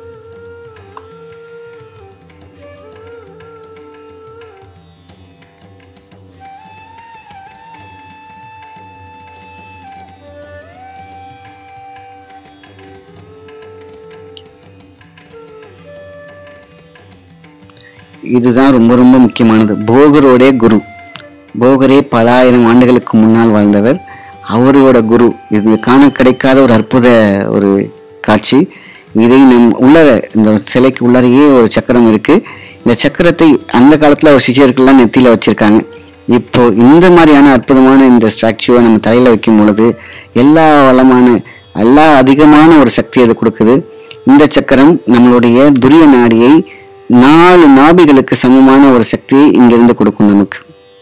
இதுதான் ரொம்ப ரொம்ப முக்கியமானது போகரோடைய குரு போகரே பல ஆயிரம் ஆண்டுகளுக்கு முன்னால் வாழ்ந்தவர் அவரோட குரு இது காண கிடைக்காத ஒரு அற்புத ஒரு காட்சி இதை நம் உள்ளர இந்த சிலைக்கு உள்ளரையே ஒரு சக்கரம் இருக்கு இந்த சக்கரத்தை அந்த காலத்துல ஒரு சிஷியர்கள்லாம் நெத்தியில வச்சிருக்காங்க இப்போ இந்த மாதிரியான அற்புதமான இந்த ஸ்ட்ராக்சுவை நம்ம தலையில வைக்கும் பொழுது எல்லா வளமான எல்லா அதிகமான ஒரு சக்தி அது கொடுக்குது இந்த சக்கரம் நம்மளுடைய துரிய நாடியை நாலு நாபிகளுக்கு சமமான ஒரு சக்தியை இங்கிருந்து கொடுக்கும் நமக்கு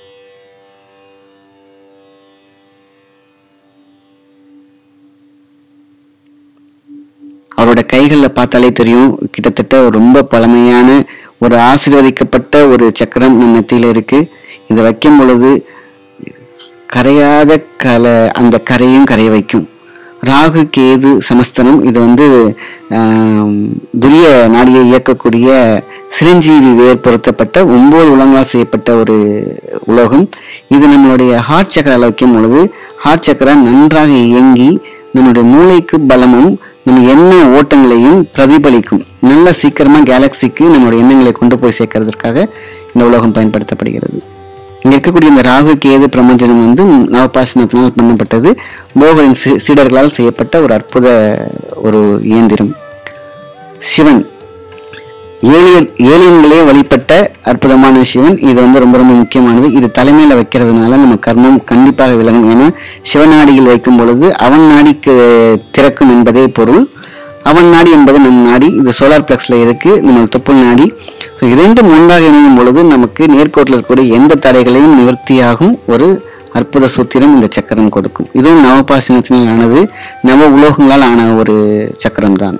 அவரோட கைகளில் பார்த்தாலே தெரியும் கிட்டத்தட்ட ரொம்ப பழமையான ஒரு ஆசீர்வதிக்கப்பட்ட ஒரு சக்கரம் நம்ம நெத்தியில இருக்கு இதை வைக்கும் பொழுது கரையாத கலை அந்த கரையும் கரைய வைக்கும் ராகு கேது சமஸ்தனம் இது வந்து ஆம், துரிய நாடியை இயக்கக்கூடிய சிரஞ்சீவி வேர் பொருத்தப்பட்ட ஒன்பது உலகங்களால் செய்யப்பட்ட ஒரு உலோகம் இது நம்மளுடைய ஹார்ட் சக்கரால வைக்கும் பொழுது ஹார்ட் சக்கரா நன்றாக இயங்கி நம்மளுடைய மூளைக்கு பலமும் நம்ம எண்ண ஓட்டங்களையும் பிரதிபலிக்கும் நல்ல சீக்கிரமா கேலக்சிக்கு நம்மளுடைய எண்ணங்களை கொண்டு போய் சேர்க்கறதுக்காக இந்த உலோகம் பயன்படுத்தப்படுகிறது இங்க இருக்கக்கூடிய இந்த ராகு கேது பிரபஞ்சனம் வந்து நவபாசனத்தினால் பண்ணப்பட்டது போகரின் சீ- சீடர்களால் செய்யப்பட்ட ஒரு அற்புத ஒரு இயந்திரம் சிவன் ஏலியன் ஏலியன்களே வழிபட்ட அற்புதமான சிவன் இது வந்து ரொம்ப ரொம்ப முக்கியமானது இது தலைமையில வைக்கிறதுனால நம்ம கர்மம் கண்டிப்பாக விளங்கும் ஏன்னா சிவநாடியில் வைக்கும் பொழுது அவன் நாடிக்கு திறக்கும் என்பதே பொருள் அவன் நாடி என்பது நம் நாடி இது சோலார் பிளக்ஸ்ல இருக்கு நம்ம தொப்புள் நாடி So, இரண்டும் ஒன்றாக இணையும் பொழுது நமக்கு நேர்கோட்டில் இருக்கக்கூடிய எந்த தடைகளையும் நிவர்த்தியாகும் ஒரு அற்புத சூத்திரம் இந்த சக்கரம் கொடுக்கும் இதுவும் நவபாசனத்தினால் ஆனது நவ உலோகங்களால் ஆன ஒரு சக்கரம் தான்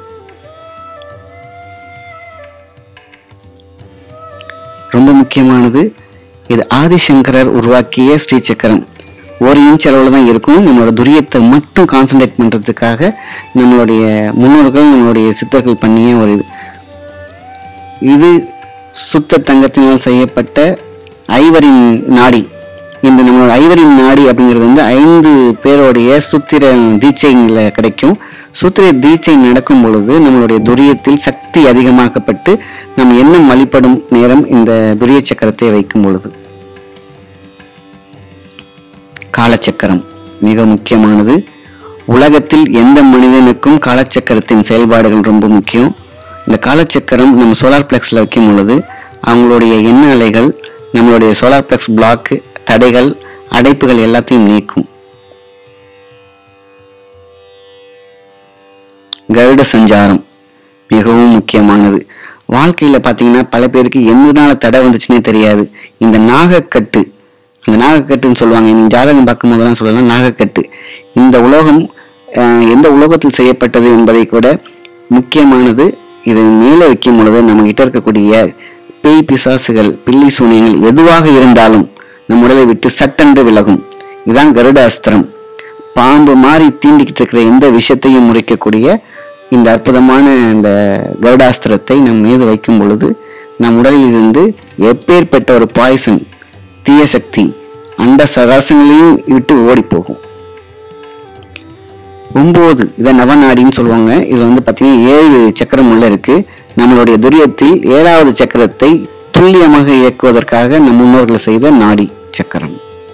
ரொம்ப முக்கியமானது இது ஆதிசங்கரர் உருவாக்கிய ஸ்ரீ சக்கரம் ஒரு இன்ச் அளவில் தான் இருக்கும் நம்மளோட துரியத்தை மட்டும் கான்சென்ட்ரேட் பண்ணுறதுக்காக நம்மளுடைய முன்னோர்கள் நம்மளுடைய சித்தர்கள் பண்ணிய ஒரு இது இது சுத்த தங்கத்தினால் செய்யப்பட்ட ஐவரின் நாடி இந்த நம்மளோட ஐவரின் நாடி அப்படிங்கிறது வந்து ஐந்து பேருடைய சுத்திர தீட்சைங்கள கிடைக்கும் சுத்திர தீட்சை நடக்கும் பொழுது நம்மளுடைய துரியத்தில் சக்தி அதிகமாக்கப்பட்டு நம் எண்ணம் வழிபடும் நேரம் இந்த துரிய சக்கரத்தை வைக்கும் பொழுது காலச்சக்கரம் மிக முக்கியமானது உலகத்தில் எந்த மனிதனுக்கும் காலச்சக்கரத்தின் செயல்பாடுகள் ரொம்ப முக்கியம் இந்த காலச்சக்கரம் நம்ம சோலார் பிளெக்ஸில் வைக்கும் பொழுது அவங்களுடைய எண்ண அலைகள் நம்மளுடைய சோலார் பிளெக்ஸ் பிளாக் தடைகள் அடைப்புகள் எல்லாத்தையும் நீக்கும் கருட சஞ்சாரம் மிகவும் முக்கியமானது வாழ்க்கையில பாத்தீங்கன்னா பல பேருக்கு எந்தனால தடை வந்துச்சுன்னே தெரியாது இந்த நாகக்கட்டு அந்த நாகக்கட்டுன்னு சொல்லுவாங்க இந்த ஜாதகம் பார்க்கும் போதெல்லாம் சொல்லலாம் நாகக்கட்டு இந்த உலோகம் அஹ், எந்த உலோகத்தில் செய்யப்பட்டது என்பதை கூட முக்கியமானது இதை மேலே வைக்கும் பொழுது நம்ம கிட்ட இருக்கக்கூடிய பேய் பிசாசுகள் பில்லி சூனியங்கள் எதுவாக இருந்தாலும் நம் உடலை விட்டு சட்டென்று விலகும் இதுதான் கருட அஸ்திரம் பாம்பு மாதிரி தீண்டிக்கிட்டு இருக்கிற எந்த விஷயத்தையும் முறைக்கக்கூடிய இந்த அற்புதமான இந்த கருடாஸ்திரத்தை நம் மீது வைக்கும் பொழுது நம் உடலில் இருந்து எப்பேற்பட்ட ஒரு பாய்சன் தீய சக்தி அண்ட சராசங்களையும் விட்டு ஓடி போகும் ஒன்பது இதை நவநாடின்னு சொல்லுவாங்க இது வந்து பார்த்தீங்கன்னா ஏழு சக்கரம் உள்ள இருக்கு நம்மளுடைய துரியத்தில் ஏழாவது சக்கரத்தை துல்லியமாக இயக்குவதற்காக நம் முன்னோர்கள் செய்த நாடி சக்கரம்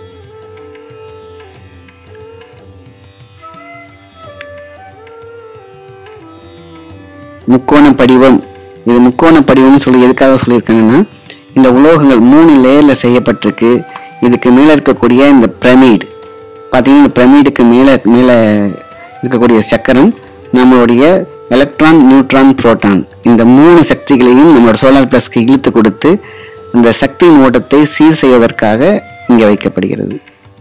முக்கோண படிவம் இது முக்கோண படிவம்னு சொல்லி எதுக்காக சொல்லியிருக்காங்கன்னா இந்த உலோகங்கள் மூணு லேயர்ல செய்யப்பட்டிருக்கு இதுக்கு மேல இருக்கக்கூடிய இந்த பிரமிட் பார்த்தீங்கன்னா இந்த பிரமிடுக்கு மேல மேல இருக்கக்கூடிய சக்கரம் நம்மளுடைய எலக்ட்ரான் நியூட்ரான் புரோட்டான் இந்த மூணு சக்திகளையும் நம்மளோட சோலார் பிளஸ்க்கு இழுத்து கொடுத்து அந்த சக்தியின் ஓட்டத்தை சீர் செய்வதற்காக இங்கே வைக்கப்படுகிறது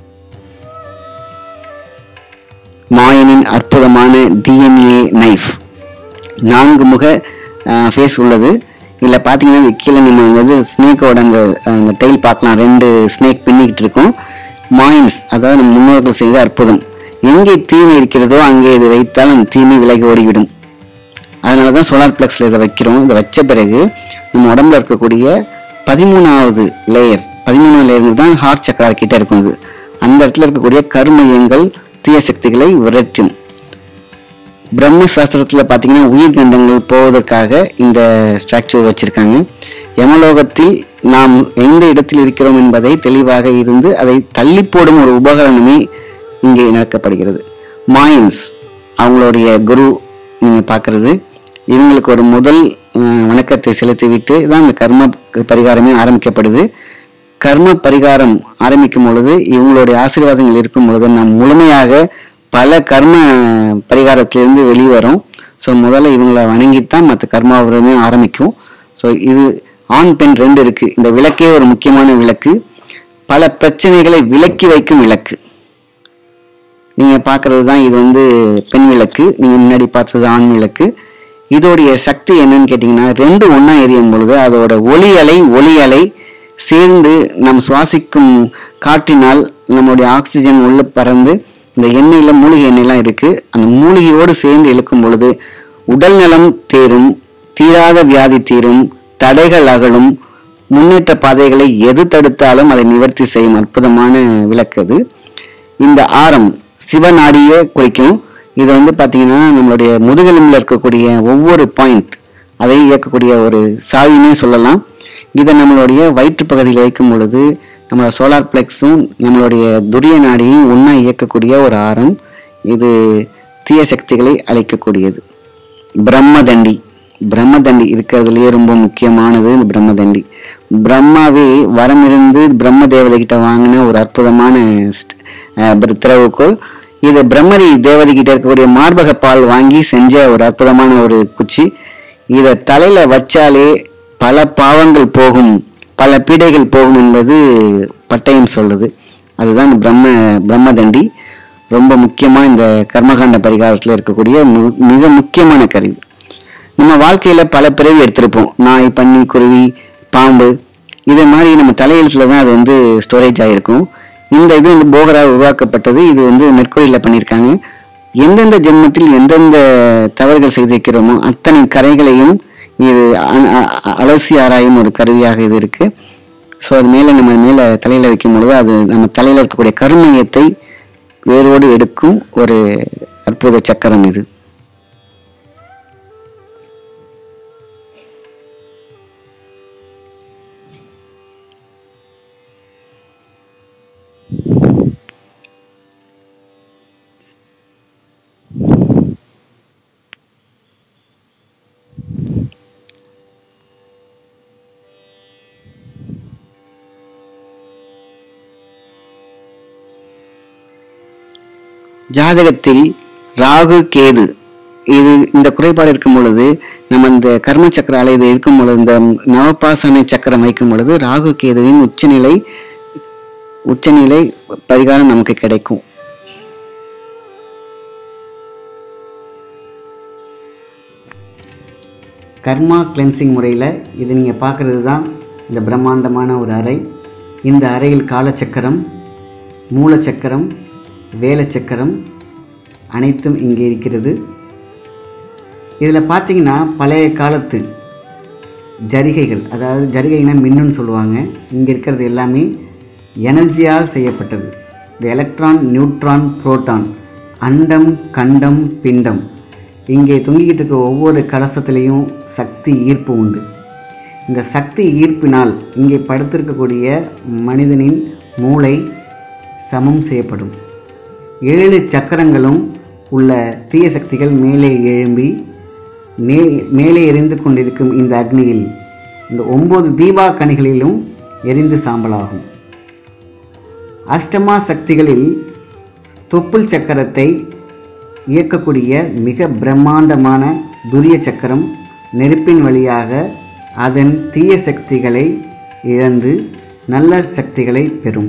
மாயனின் அற்புதமான டிஎன்ஏ நைஃப் நான்கு முக ஃபேஸ் உள்ளது இதில் பார்த்தீங்கன்னா இது கீழே நம்ம வந்து ஸ்னேக்கோட அந்த அந்த டெயில் பார்க்கலாம் ரெண்டு ஸ்னேக் பின்னிக்கிட்டு இருக்கும் மாயின்ஸ் அதாவது நம்ம முன்னோர்கள் செய்த அற்புதம் எங்கே தீமை இருக்கிறதோ அங்கே இது வைத்தால் அந்த தீமை விலகி ஓடிவிடும் அதனால தான் சோலார் பிளக்ஸில் இதை வைக்கிறோம் இதை வச்ச பிறகு நம்ம உடம்புல இருக்கக்கூடிய பதிமூணாவது லேயர் பதிமூணாவது லேயர் தான் ஹார்ட் சக்கரா கிட்ட இருக்கும் இது அந்த இடத்துல இருக்கக்கூடிய கருமையங்கள் தீய சக்திகளை விரட்டும் பிரம்ம சாஸ்திரத்தில் பார்த்தீங்கன்னா உயிர் கண்டங்கள் போவதற்காக இந்த ஸ்ட்ரக்சர் வச்சிருக்காங்க யமலோகத்தில் நாம் எந்த இடத்தில் இருக்கிறோம் என்பதை தெளிவாக இருந்து அதை தள்ளி போடும் ஒரு உபகரணமே இங்கே நடக்கப்படுகிறது மாயன்ஸ் அவங்களுடைய குரு நீங்க பார்க்கறது இவங்களுக்கு ஒரு முதல் அஹ், வணக்கத்தை செலுத்திவிட்டு தான் இந்த கர்ம பரிகாரமே ஆரம்பிக்கப்படுது கர்ம பரிகாரம் ஆரம்பிக்கும் பொழுது இவங்களுடைய ஆசீர்வாதங்கள் இருக்கும் பொழுது நாம் முழுமையாக பல கர்ம பரிகாரத்திலிருந்து வெளியே வரோம் ஸோ முதல்ல இவங்களை வணங்கித்தான் மற்ற கர்மாவுமே ஆரம்பிக்கும் ஸோ இது ஆண் பெண் ரெண்டு இருக்கு இந்த விளக்கே ஒரு முக்கியமான விளக்கு பல பிரச்சனைகளை விலக்கி வைக்கும் விளக்கு நீங்க பார்க்கிறது தான் இது வந்து பெண் விளக்கு நீங்க முன்னாடி பார்த்தது ஆண் விளக்கு இதோடைய சக்தி என்னன்னு கேட்டிங்கன்னா ரெண்டு ஒண்ணா எரியும் பொழுது அதோட ஒளி அலை ஒளி அலை சேர்ந்து நம் சுவாசிக்கும் காற்றினால் நம்மளுடைய ஆக்சிஜன் உள்ள பறந்து இந்த எண்ணெயில மூலிகை எண்ணெய்லாம் இருக்கு அந்த மூலிகையோடு சேர்ந்து இழுக்கும் பொழுது உடல் நலம் தேரும் தீராத வியாதி தீரும் தடைகள் அகலும் முன்னேற்ற பாதைகளை எது தடுத்தாலும் அதை நிவர்த்தி செய்யும் அற்புதமான விளக்கு அது இந்த ஆரம் சிவநாடியை குறிக்கும் இது வந்து பார்த்தீங்கன்னா நம்மளுடைய முதுகெலும்பில் இருக்கக்கூடிய ஒவ்வொரு பாயிண்ட் அதை இயக்கக்கூடிய ஒரு சாவினே சொல்லலாம் இதை நம்மளுடைய வயிற்று பகுதியில் வைக்கும் பொழுது நம்மளோட சோலார் பிளெக்ஸும் நம்மளுடைய துரிய நாடியும் ஒன்றா இயக்கக்கூடிய ஒரு ஆரம் இது தீய சக்திகளை அழிக்கக்கூடியது பிரம்மதண்டி பிரம்மதண்டி இருக்கிறதுலயே ரொம்ப முக்கியமானது இந்த பிரம்மதண்டி பிரம்மாவே வரமிருந்து பிரம்ம தேவதை கிட்ட வாங்கின ஒரு அற்புதமான ஸ்ட்- அஹ் பிர- திறவுகோல் இது பிரம்மரி தேவதை கிட்ட இருக்கக்கூடிய மார்பக பால் வாங்கி செஞ்ச ஒரு அற்புதமான ஒரு குச்சி இதை தலையில வச்சாலே பல பாவங்கள் போகும் பல பீடைகள் போகும் என்பது பட்டயம் சொல்லுது அதுதான் இந்த பிரம்ம பிரம்மதண்டி ரொம்ப முக்கியமா இந்த கர்மகாண்ட பரிகாரத்துல இருக்கக்கூடிய மு- மிக முக்கியமான கருவி நம்ம வாழ்க்கையில பல பிறவி எடுத்திருப்போம் நாய் பன்னி குருவி பாம்பு இதே மாதிரி நம்ம தலையெழுத்துல தான் அது வந்து ஸ்டோரேஜ் ஆகிருக்கும் இந்த இது வந்து போகரா உருவாக்கப்பட்டது இது வந்து மெர்க்குரியில பண்ணியிருக்காங்க எந்தெந்த ஜென்மத்தில் எந்தெந்த தவறுகள் செய்து வைக்கிறோமோ அத்தனை கரைகளையும் இது அ- அ- அலசி ஆராயும் ஒரு கருவியாக இது இருக்கு ஸோ அது மேலே நம்ம மேலே தலையில வைக்கும் பொழுது அது நம்ம தலையில இருக்கக்கூடிய கருமையத்தை வேரோடு எடுக்கும் ஒரு அற்புத சக்கரம் இது ஜாதகத்தில் ராகு கேது இது இந்த குறைபாடு இருக்கும் பொழுது நம்ம இந்த கர்ம சக்கர அலை இது இருக்கும் பொழுது இந்த நவபாசன சக்கரம் வைக்கும் பொழுது ராகு கேதுவின் உச்சநிலை உச்சநிலை பரிகாரம் நமக்கு கிடைக்கும் கர்மா கிளென்சிங் முறையில் இது நீங்கள் பார்க்குறது தான் இந்த பிரம்மாண்டமான ஒரு அறை இந்த அறையில் காலச்சக்கரம் மூலச்சக்கரம் வேலச்சக்கரம் அனைத்தும் இங்கே இருக்கிறது இதில் பார்த்தீங்கன்னா பழைய காலத்து ஜரிகைகள் அதாவது ஜரிகைனா மின்னுன்னு சொல்லுவாங்க இங்கே இருக்கிறது எல்லாமே எனர்ஜியால் செய்யப்பட்டது இந்த எலக்ட்ரான் நியூட்ரான் புரோட்டான் அண்டம் கண்டம் பிண்டம் இங்கே தொங்கிக்கிட்டு இருக்க ஒவ்வொரு கலசத்திலையும் சக்தி ஈர்ப்பு உண்டு இந்த சக்தி ஈர்ப்பினால் இங்கே படுத்திருக்கக்கூடிய மனிதனின் மூளை சமம் செய்யப்படும் ஏழு சக்கரங்களும் உள்ள தீய சக்திகள் மேலே எழும்பி மே மேலே எரிந்து கொண்டிருக்கும் இந்த அக்னியில் இந்த ஒன்பது தீபா கனிகளிலும் எரிந்து சாம்பலாகும் அஷ்டமா சக்திகளில் தொப்புள் சக்கரத்தை இயக்கக்கூடிய மிக பிரம்மாண்டமான துரிய சக்கரம் நெருப்பின் வழியாக அதன் தீய சக்திகளை இழந்து நல்ல சக்திகளை பெறும்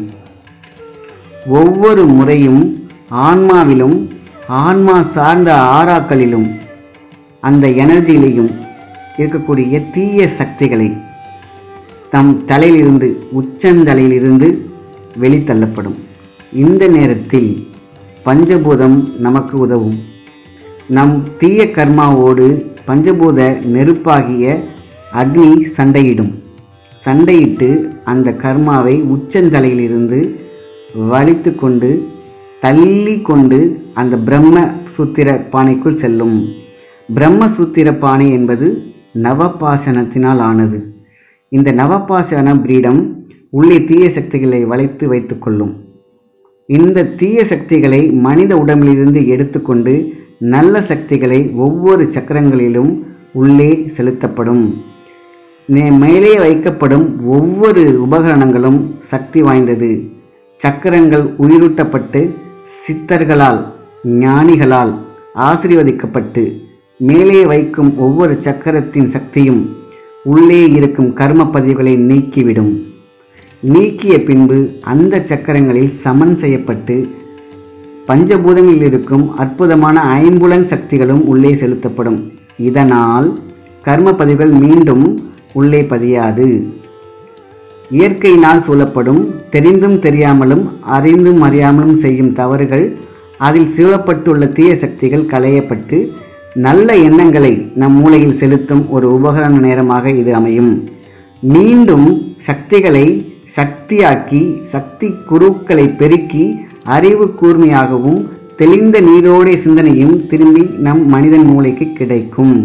ஒவ்வொரு முறையும் ஆன்மாவிலும் ஆன்மா சார்ந்த ஆறாக்களிலும் அந்த எனர்ஜியிலையும் இருக்கக்கூடிய தீய சக்திகளை தம் தலையிலிருந்து உச்சந்தலையிலிருந்து வெளித்தள்ளப்படும் இந்த நேரத்தில் பஞ்சபூதம் நமக்கு உதவும் நம் தீய கர்மாவோடு பஞ்சபூத நெருப்பாகிய அக்னி சண்டையிடும் சண்டையிட்டு அந்த கர்மாவை உச்சந்தலையிலிருந்து வலித்து கொண்டு தள்ளி கொண்டு அந்த பிரம்ம சூத்திர பானைக்குள் செல்லும் பிரம்ம சூத்திர பானை என்பது நவபாசனத்தினால் ஆனது இந்த நவபாசன பிரீடம் உள்ளே தீய சக்திகளை வளைத்து வைத்துக்கொள்ளும் இந்த தீய சக்திகளை மனித உடம்பிலிருந்து எடுத்துக்கொண்டு நல்ல சக்திகளை ஒவ்வொரு சக்கரங்களிலும் உள்ளே செலுத்தப்படும் மே- மேலே வைக்கப்படும் ஒவ்வொரு உபகரணங்களும் சக்தி வாய்ந்தது சக்கரங்கள் உயிரூட்டப்பட்டு சித்தர்களால் ஞானிகளால் ஆசீர்வதிக்கப்பட்டு மேலே வைக்கும் ஒவ்வொரு சக்கரத்தின் சக்தியும் உள்ளே இருக்கும் கர்ம பதிவுகளை நீக்கிவிடும் நீக்கிய பின்பு அந்த சக்கரங்களில் சமன் செய்யப்பட்டு பஞ்சபூதங்களில் இருக்கும் அற்புதமான ஐம்புலன் சக்திகளும் உள்ளே செலுத்தப்படும் இதனால் கர்ம பதிவுகள் மீண்டும் உள்ளே பதியாது இயற்கையினால் சூழப்படும் தெரிந்தும் தெரியாமலும் அறிந்தும் அறியாமலும் செய்யும் தவறுகள் அதில் சூழப்பட்டுள்ள தீய சக்திகள் களையப்பட்டு நல்ல எண்ணங்களை நம் மூளையில் செலுத்தும் ஒரு உபகரண நேரமாக இது அமையும் மீண்டும் சக்திகளை சக்தியாக்கி சக்தி குருக்களை பெருக்கி அறிவு கூர்மையாகவும் தெளிந்த நீரோடைய சிந்தனையும் திரும்பி நம் மனிதன் மூளைக்கு கிடைக்கும்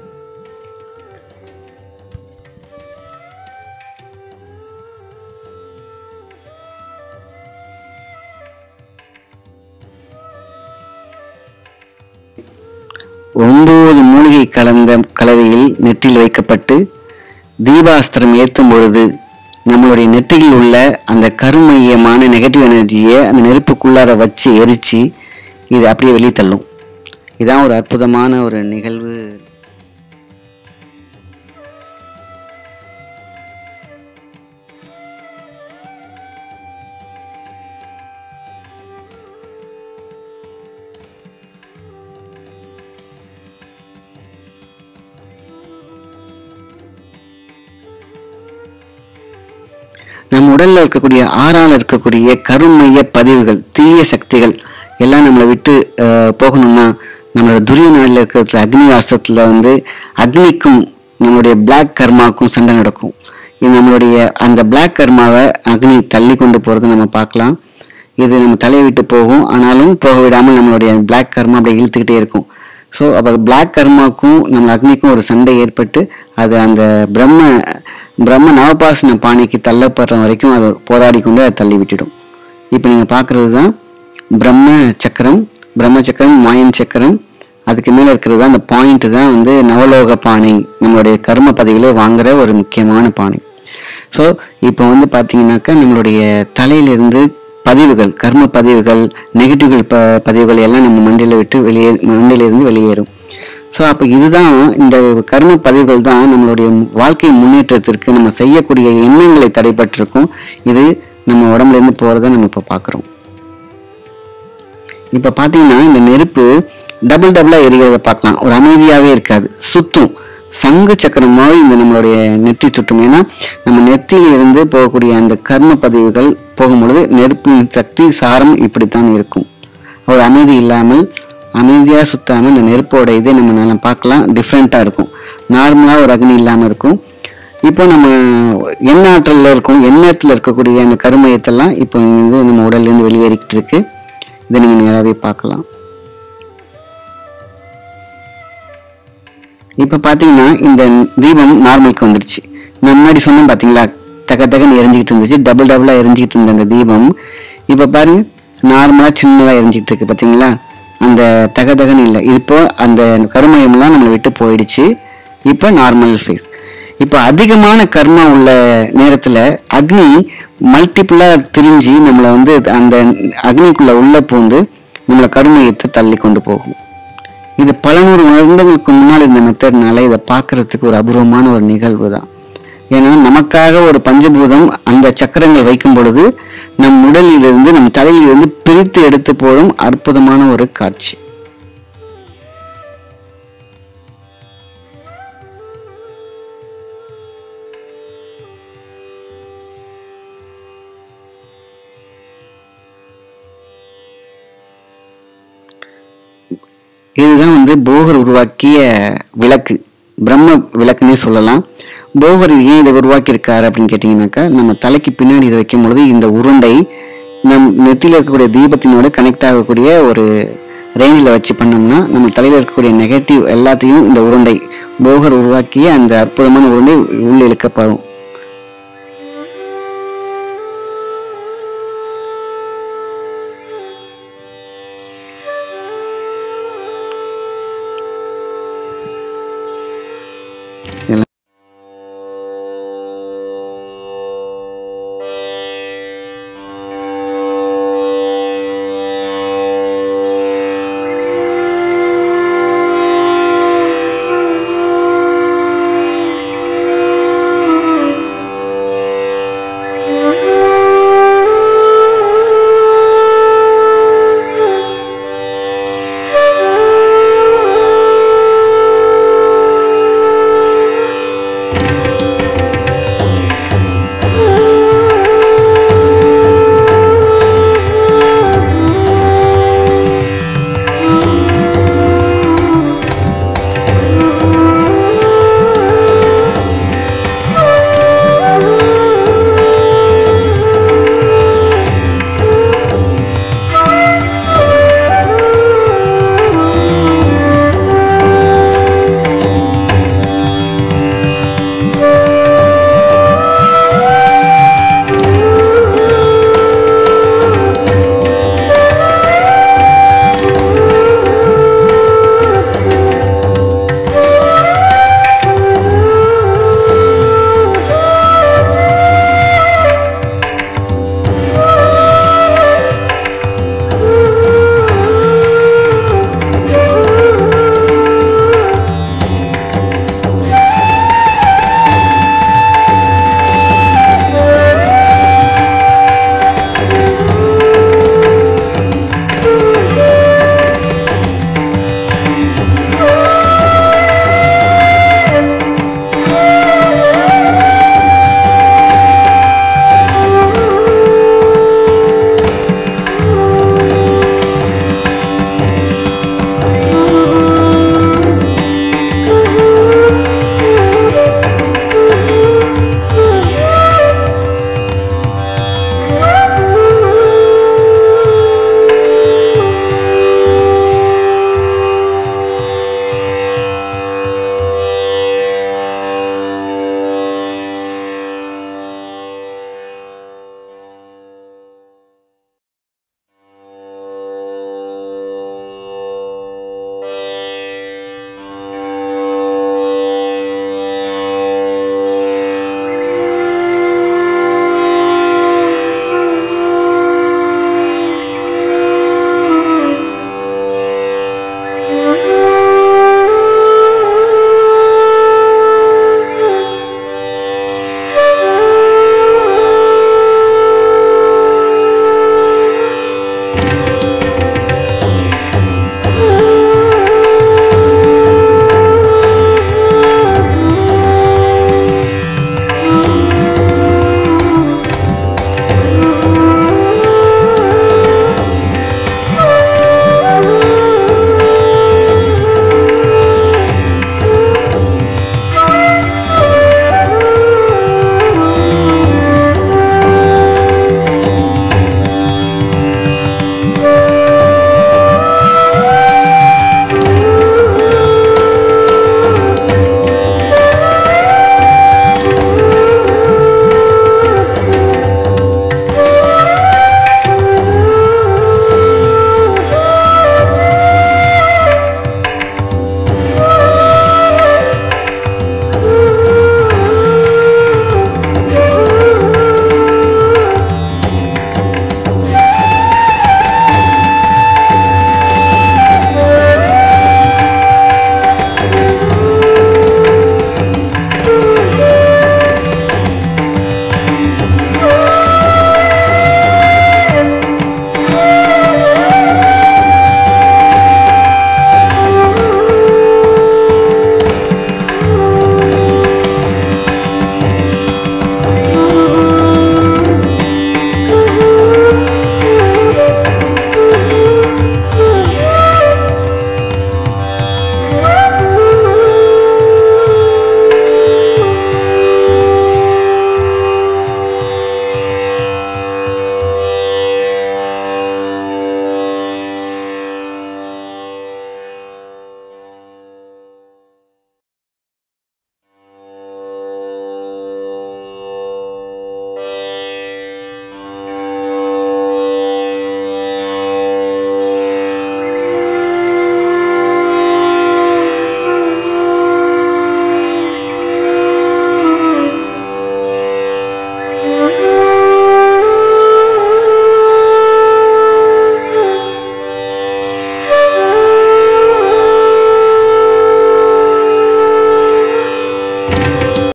ஒன்பது மூலிகை கலந்த கலவையில் நெற்றியில் வைக்கப்பட்டு தீபாஸ்திரம் ஏற்றும் பொழுது நம்மளுடைய நெற்றியில் உள்ள அந்த கருமையமான நெகட்டிவ் எனர்ஜியை அந்த நெருப்புக்குள்ளார வச்சு எரிச்சு இது அப்படியே வெளியே தள்ளும் இதான் ஒரு அற்புதமான ஒரு நிகழ்வு நம் உடல்ல இருக்கக்கூடிய ஆறால இருக்கக்கூடிய கருமைய பதிவுகள் தீய சக்திகள் எல்லாம் நம்மளை விட்டு அஹ், போகணும்னா நம்மளோட துரிய நாளில் இருக்கிற அக்னி ஆஸ்திரத்துல வந்து அக்னிக்கும் நம்மளுடைய பிளாக் கர்மாவுக்கும் சண்டை நடக்கும் இது நம்மளுடைய அந்த பிளாக் கர்மாவை அக்னி தள்ளி கொண்டு போறதை நம்ம பார்க்கலாம் இது நம்ம தலையை விட்டு போகும் ஆனாலும் போக விடாமல் நம்மளுடைய பிளாக் கர்மா அப்படியே இழுத்துக்கிட்டே இருக்கும் ஸோ அப்போ பிளாக் கர்மாக்கும் நம்ம அக்னிக்கும் ஒரு சண்டை ஏற்பட்டு அது அந்த பிரம்ம பிரம்ம நவபாசன பாணிக்கு தள்ளப்படுற வரைக்கும் அது போராடி கொண்டு அதை தள்ளி விட்டுடும் இப்போ நீங்கள் பார்க்குறது தான் பிரம்ம சக்கரம் பிரம்ம சக்கரம் மாயன் சக்கரம் அதுக்கு மேலே இருக்கிறது தான் அந்த பாயிண்ட் தான் வந்து நவலோக பானை நம்மளுடைய கர்ம பதிவிலே வாங்குற ஒரு முக்கியமான பானை ஸோ இப்போ வந்து பார்த்தீங்கன்னாக்கா நம்மளுடைய தலையிலிருந்து பதிவுகள் கர்ம பதிவுகள் நெகட்டிவ்கள் ப பதிவுகள் எல்லாம் நம்ம மண்டையில விட்டு வெளியே மண்டையிலிருந்து வெளியேறும் ஸோ அப்போ இதுதான் இந்த கர்ம பதிவுகள் தான் நம்மளுடைய வாழ்க்கை முன்னேற்றத்திற்கு நம்ம செய்யக்கூடிய எண்ணங்களை தடைப்பட்டிருக்கும் இது நம்ம உடம்புல இருந்து போகிறத நம்ம இப்போ பார்க்குறோம் இப்போ பார்த்தீங்கன்னா இந்த நெருப்பு டபுள் டபுளாக எரிகிறத பார்க்கலாம் ஒரு அமைதியாகவே இருக்காது சுத்தும் சங்கு சக்கரம் மாதிரி இந்த நம்மளுடைய நெற்றி சுற்றும் ஏன்னா நம்ம நெத்தியில இருந்து போகக்கூடிய அந்த கர்ம பதிவுகள் போகும்பொழுது நெருப்பின் சக்தி சாரம் இப்படித்தான் இருக்கும் ஒரு அமைதி இல்லாமல் அமைதியாக சுத்தாமல் இந்த நெருப்போட இதை நம்ம நல்லா பார்க்கலாம் டிஃப்ரெண்ட்டாக இருக்கும் நார்மலாக ஒரு அக்னி இல்லாமல் இருக்கும் இப்போ நம்ம எண்ணாற்றலில் இருக்கும் எண்ணத்தில் இருக்கக்கூடிய அந்த கருமையத்தெல்லாம் இப்போ வந்து நம்ம உடல்லேருந்து வெளியேறிக்கிட்டு இருக்கு இதை நீங்கள் நேராகவே பார்க்கலாம் இப்போ பார்த்தீங்கன்னா இந்த தீபம் நார்மலுக்கு வந்துருச்சு நான் முன்னாடி சொன்னேன் பார்த்தீங்களா தக தகன்னு எரிஞ்சிக்கிட்டு இருந்துச்சு டபுள் டபுளாக எரிஞ்சிக்கிட்டு இருந்த அந்த தீபம் இப்போ பாருங்க நார்மலாக சின்னதாக எரிஞ்சிக்கிட்டு இருக்கு பார்த்தீங்களா அந்த தக தகன்னு இல்லை இப்போ அந்த கருமயம்லாம் நம்மளை விட்டு போயிடுச்சு இப்போ நார்மல் ஃபேஸ் இப்போ அதிகமான கர்மா உள்ள நேரத்தில் அக்னி மல்டிப்புளாக திரிஞ்சு நம்மளை வந்து அந்த அக்னிக்குள்ளே உள்ள பூந்து நம்மளை கருமையத்தை தள்ளி கொண்டு போகும் இது பல நூறு வருடங்களுக்கு முன்னால் இந்த மெத்தட்னால இதை பார்க்கறதுக்கு ஒரு அபூர்வமான ஒரு நிகழ்வு தான் ஏன்னா நமக்காக ஒரு பஞ்சபூதம் அந்த சக்கரங்கள் வைக்கும் பொழுது நம் உடலிலிருந்து நம் தலையிலிருந்து பிரித்து எடுத்து போடும் அற்புதமான ஒரு காட்சி இதுதான் வந்து போகர் உருவாக்கிய விளக்கு பிரம்ம விளக்குன்னே சொல்லலாம் போகர் ஏன் இதை உருவாக்கியிருக்காரு அப்படின்னு கேட்டிங்கனாக்கா நம்ம தலைக்கு பின்னாடி இதை வைக்கும் பொழுது இந்த உருண்டை நம் நெத்தியில் இருக்கக்கூடிய தீபத்தினோட கனெக்ட் ஆகக்கூடிய ஒரு ரேஞ்சில் வச்சு பண்ணோம்னா நம்ம தலையில் இருக்கக்கூடிய நெகட்டிவ் எல்லாத்தையும் இந்த உருண்டை போகர் உருவாக்கிய அந்த அற்புதமான உருண்டை உள்ள இழுக்கப்படும்